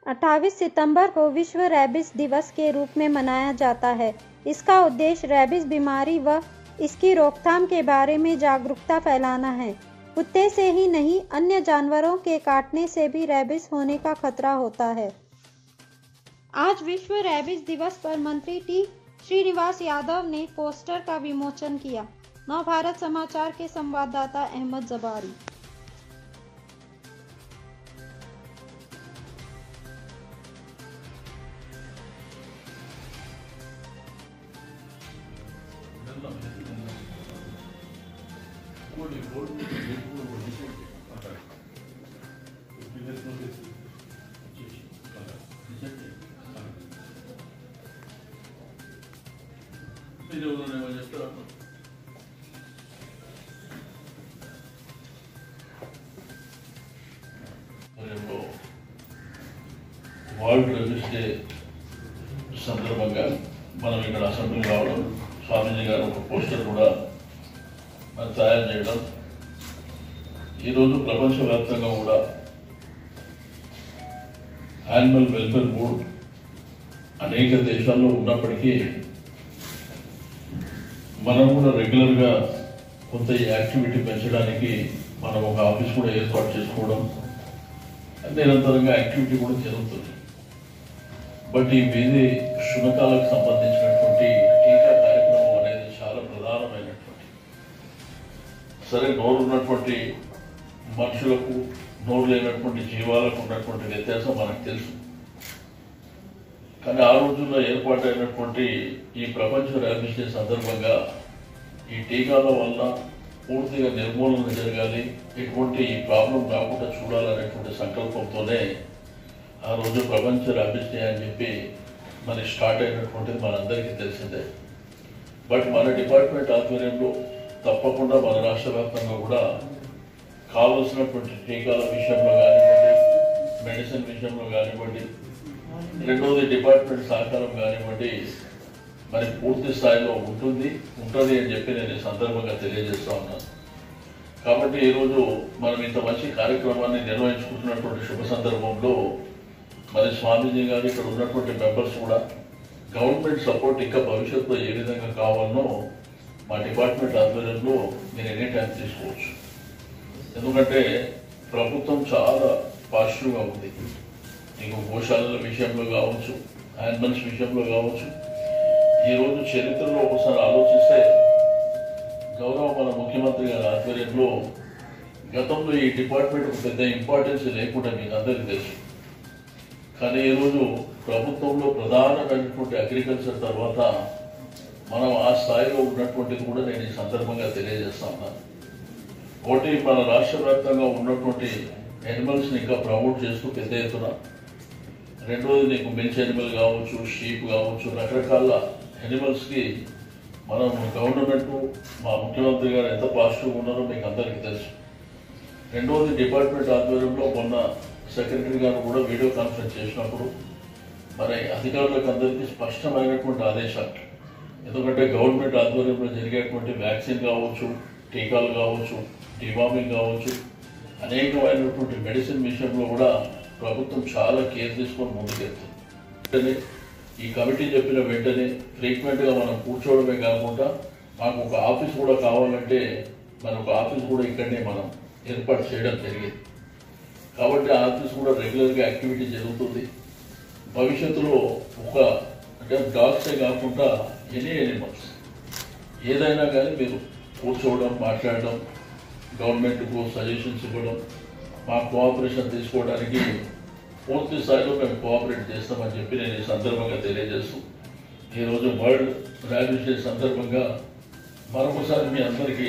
28 सितंबर को विश्व रैबिस दिवस के रूप में मनाया जाता है इसका उद्देश्य रैबिस बीमारी व इसकी रोकथाम के बारे में जागरूकता फैलाना है कुत्ते से ही नहीं अन्य जानवरों के काटने से भी रैबिस होने का खतरा होता है आज विश्व रैबिस दिवस पर मंत्री टी श्रीनिवास यादव ने पोस्टर का विमोचन किया नव भारत समाचार के संवाददाता अहमद जबारी రేపు వరల్డ్ రిజిస్ డే సందర్భంగా మనం ఇక్కడ అసెంబ్లీ రావడం స్వామీజీ గారు ఒక పోస్టర్ కూడా మనం తయారు చేయడం ఈరోజు ప్రపంచవ్యాప్తంగా కూడా యానిమల్ వెల్ఫేర్ బోర్డ్ అనేక దేశాల్లో ఉన్నప్పటికీ మనం కూడా రెగ్యులర్గా కొంత ఈ యాక్టివిటీ పెంచడానికి మనం ఒక ఆఫీస్ కూడా ఏర్పాటు చేసుకోవడం నిరంతరంగా యాక్టివిటీ కూడా జరుగుతుంది బట్ ఈ వీధి శునకాలకు సంబంధించినటువంటి టీకా కార్యక్రమం అనేది చాలా ప్రధానమైనటువంటి సరే నోరు ఉన్నటువంటి మనుషులకు నోరు లేనటువంటి జీవాలకు ఉన్నటువంటి వ్యత్యాసం మనకు తెలుసు కానీ ఆ రోజుల్లో ఏర్పాటైనటువంటి ఈ ప్రపంచ ర్యాబిస్ డే సందర్భంగా ఈ టీకాల వల్ల పూర్తిగా నిర్మూలన జరగాలి ఎటువంటి ఈ ప్రాబ్లం కాకుండా చూడాలనేటువంటి సంకల్పంతోనే ఆ రోజు ప్రపంచ ర్యాబిస్ డే అని చెప్పి మరి స్టార్ట్ అయినటువంటిది మనందరికీ తెలిసిందే బట్ మన డిపార్ట్మెంట్ ఆధ్వర్యంలో తప్పకుండా మన రాష్ట్ర వ్యాప్తంగా కూడా కావలసినటువంటి టీకాల విషయంలో కానివ్వండి మెడిసిన్ విషయంలో కానివ్వండి రెండవది డిపార్ట్మెంట్ సహకారం కానివ్వండి మరి పూర్తి స్థాయిలో ఉంటుంది ఉంటుంది అని చెప్పి నేను ఈ సందర్భంగా తెలియజేస్తా ఉన్నాను కాబట్టి ఈరోజు మనం ఇంత మంచి కార్యక్రమాన్ని నిర్వహించుకుంటున్నటువంటి శుభ సందర్భంలో మరి స్వామీజీ గారు ఇక్కడ ఉన్నటువంటి మెంబర్స్ కూడా గవర్నమెంట్ సపోర్ట్ ఇంకా భవిష్యత్తులో ఏ విధంగా కావాలనో మా డిపార్ట్మెంట్ ఆధ్వర్యంలో మీరు ఎనీ టైం తీసుకోవచ్చు ఎందుకంటే ప్రభుత్వం చాలా పాజిటివ్గా ఉంది నీకు గోశాలల విషయంలో కావచ్చు యానిమల్స్ విషయంలో కావచ్చు ఈరోజు చరిత్రలో ఒకసారి ఆలోచిస్తే గౌరవ మన ముఖ్యమంత్రి గారి ఆధ్వర్యంలో గతంలో ఈ డిపార్ట్మెంట్ పెద్ద ఇంపార్టెన్స్ లేకుండా మీకు అందరికీ తెలుసు కానీ ఈరోజు ప్రభుత్వంలో ప్రధానమైనటువంటి అగ్రికల్చర్ తర్వాత మనం ఆ స్థాయిలో ఉన్నటువంటిది కూడా నేను ఈ సందర్భంగా తెలియజేస్తా ఉన్నాను ఒకటి మన రాష్ట్ర వ్యాప్తంగా ఉన్నటువంటి యానిమల్స్ ని ఇంకా ప్రమోట్ చేస్తూ పెద్ద ఎత్తున రెండోది నీకు మిల్చ్ యానిమల్ కావచ్చు షీప్ కావచ్చు రకరకాల యానిమల్స్ కి మనం గవర్నమెంట్ మా ముఖ్యమంత్రి గారు ఎంత పాజిటివ్ ఉన్నారో మీకు అందరికీ తెలుసు రెండోది డిపార్ట్మెంట్ ఆధ్వర్యంలో మొన్న సెక్రటరీ గారు కూడా వీడియో కాన్ఫరెన్స్ చేసినప్పుడు మరి అధికారులకు అందరికీ స్పష్టమైనటువంటి ఆదేశాలు ఎందుకంటే గవర్నమెంట్ ఆధ్వర్యంలో జరిగేటువంటి వ్యాక్సిన్ కావచ్చు టీకాలు కావచ్చు డివామింగ్ కావచ్చు అనేకమైనటువంటి మెడిసిన్ విషయంలో కూడా ప్రభుత్వం చాలా కేర్ తీసుకొని ముందుకెళ్తుంది వెంటనే ఈ కమిటీ చెప్పిన వెంటనే ఫ్రీక్వెంట్గా మనం కూర్చోవడమే కాకుండా మాకు ఒక ఆఫీస్ కూడా కావాలంటే మన ఒక ఆఫీస్ కూడా ఇక్కడనే మనం ఏర్పాటు చేయడం జరిగింది కాబట్టి ఆ ఆఫీస్ కూడా రెగ్యులర్గా యాక్టివిటీ జరుగుతుంది భవిష్యత్తులో ఒక అంటే డాగ్సే కాకుండా ఎనీ ఎనిమల్స్ ఏదైనా కానీ మీరు కూర్చోవడం మాట్లాడడం గవర్నమెంట్కు సజెషన్స్ ఇవ్వడం మా కోఆపరేషన్ తీసుకోవడానికి పూర్తి స్థాయిలో మేము కోఆపరేట్ చేస్తామని చెప్పి నేను ఈ సందర్భంగా తెలియజేస్తూ ఈరోజు వరల్డ్ ర్యాబిస్ డే సందర్భంగా మరొకసారి మీ అందరికీ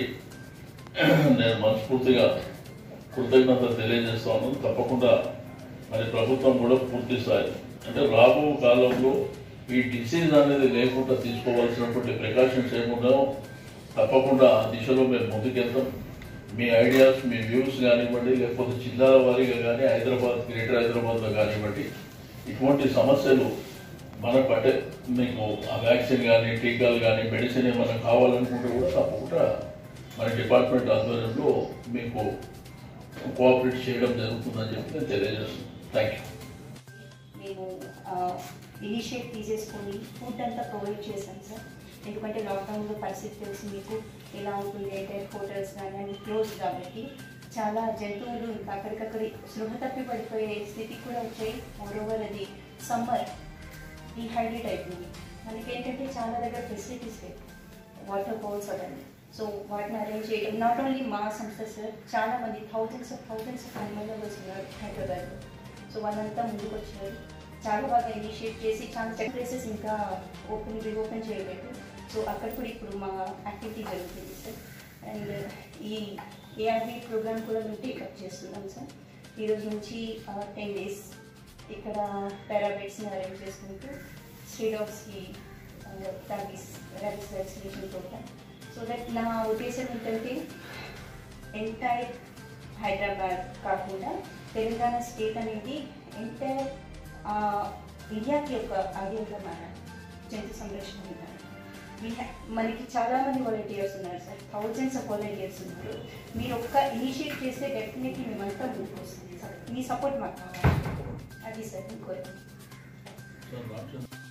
నేను మనస్ఫూర్తిగా కృతజ్ఞతలు తెలియజేస్తాను తప్పకుండా మరి ప్రభుత్వం కూడా పూర్తి స్థాయి అంటే రాబో కాలంలో ఈ డిసీజ్ అనేది లేకుండా తీసుకోవాల్సినటువంటి ప్రికాషన్స్ ఏమున్నాయో తప్పకుండా ఆ దిశలో మేము ముందుకెళ్తాం మీ ఐడియాస్ మీ వ్యూస్ కానివ్వండి లేకపోతే జిల్లాల వారీగా కానీ హైదరాబాద్ గ్రేటర్ హైదరాబాద్లో కానివ్వండి ఇటువంటి సమస్యలు మనకు అంటే మీకు ఆ వ్యాక్సిన్ కానీ టీకాలు కానీ మెడిసిన్ ఏమైనా కావాలనుకుంటే కూడా తప్పకుండా మన డిపార్ట్మెంట్ ఆధ్వర్యంలో మీకు కోఆపరేట్ చేయడం జరుగుతుందని చెప్పి నేను తెలియజేస్తున్నాను థ్యాంక్ యూ మేము ఇనిషియేట్ తీసేసుకొని ఫుడ్ అంతా ప్రొవైడ్ చేశాం సార్ ఎందుకంటే లాక్డౌన్లో పరిస్థితి తెలిసి మీకు ఎలా ఉంటుంది అంటే హోటల్స్ కానీ అన్ని క్లోజ్ కాబట్టి చాలా జంతువులు ఇంకా అక్కడికక్కడ స్పృహ తప్పి పడిపోయే స్థితికి కూడా వచ్చాయి మోరోవర్ అది సమ్మర్ డిహైడ్రేట్ అయిపోయింది మనకి ఏంటంటే చాలా దగ్గర ఫెసిలిటీస్ లేవు వాటర్ ఫాల్స్ అవన్నీ సో వాటిని అరేంజ్ చేయడం నాట్ ఓన్లీ మా సంస్థ సార్ చాలా మంది thousands of thousands of animal lovers ఉన్నారు హైదరాబాద్లో సో వాళ్ళంతా ముందుకు వచ్చారు చాలా బాగా ఇనిషియేట్ చేసి చాలా చెక్ ప్లేసెస్ ఇంకా ఓపెన్ రీఓపెన్ చేయలేదు సో అక్కడ కూడా ఇప్పుడు మా యాక్టివిటీ జరుగుతుంది సార్ అండ్ ఈ ఏఆర్బీ ప్రోగ్రామ్ కూడా మేము టేకప్ చేస్తున్నాం సార్ ఈరోజు నుంచి టెన్ డేస్ ఇక్కడ పారాబెట్స్ని అరేంజ్ చేసుకుంటూ స్ట్రీడాగ్స్కి rabies rabies vaccination program so that నా ఉద్దేశం ఏంటంటే ఎంటైర్ హైదరాబాద్ కాకుండా తెలంగాణ స్టేట్ అనేది ఎంటైర్ ఇండియాకి ఒక ఐడియాగా మారాలి జంతు సంరక్షణ విధానం We ha- మనకి చాలా మంది వాలంటీర్స్ ఉన్నారు సార్ థౌజండ్స్ ఆఫ్ వాలంటీర్స్ ఉన్నారు మీరు ఒక్క ఇనిషియేట్ చేస్తే డెఫినెట్లీ మేమంతా ముందుకు వస్తుంది సార్ మీ సపోర్ట్ మాకు కావాలి అది సార్ ఇంకోటి సార్ రామచంద్ర